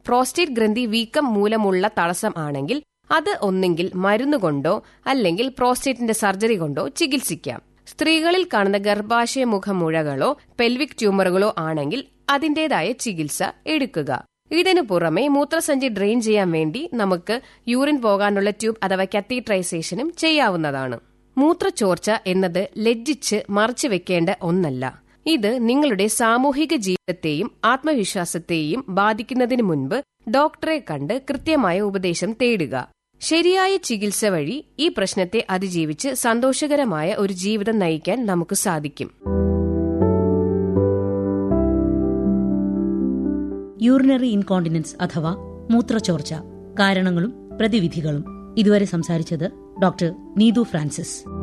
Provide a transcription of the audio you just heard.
prostate ഗ്രന്ഥി വീക്കം മൂലമുള്ള തടസ്സം ആണെങ്കിൽ അത് ഒന്നെങ്കിൽ മരുന്നുകൊണ്ടോ അല്ലെങ്കിൽ പ്രോസ്റ്റേറ്റിന്റെ സർജറി കൊണ്ടോ ചികിത്സിക്കാം സ്ത്രീകളിൽ കാണുന്ന ഗർഭാശയ മുഖമുഴകളോ പെൽവിക് ട്യൂമറുകളോ ആണെങ്കിൽ അതിന്റേതായ ചികിത്സ എടുക്കുക ഇതിനു പുറമെ മൂത്രസഞ്ചി ഡ്രെയിൻ ചെയ്യാൻ വേണ്ടി നമുക്ക് യൂറിൻ പോകാനുള്ള ട്യൂബ് അഥവാ കത്തീട്രൈസേഷനും ചെയ്യാവുന്നതാണ് മൂത്രച്ചോർച്ച എന്നത് ലജ്ജിച്ച് മറച്ചു വെക്കേണ്ട ഒന്നല്ല ഇത് നിങ്ങളുടെ സാമൂഹിക ജീവിതത്തെയും ആത്മവിശ്വാസത്തെയും ബാധിക്കുന്നതിന് മുൻപ് ഡോക്ടറെ കണ്ട് കൃത്യമായ ഉപദേശം തേടുക ശരിയായ ചികിത്സ വഴി ഈ പ്രശ്നത്തെ അതിജീവിച്ച് സന്തോഷകരമായ ഒരു ജീവിതം നയിക്കാൻ നമുക്ക് സാധിക്കും യൂറിനറി ഇൻകോണ്ടിനൻസ് അഥവാ മൂത്രച്ചോർച്ച കാരണങ്ങളും പ്രതിവിധികളും ഇതുവരെ സംസാരിച്ചത് ഡോക്ടർ നീതു ഫ്രാൻസിസ്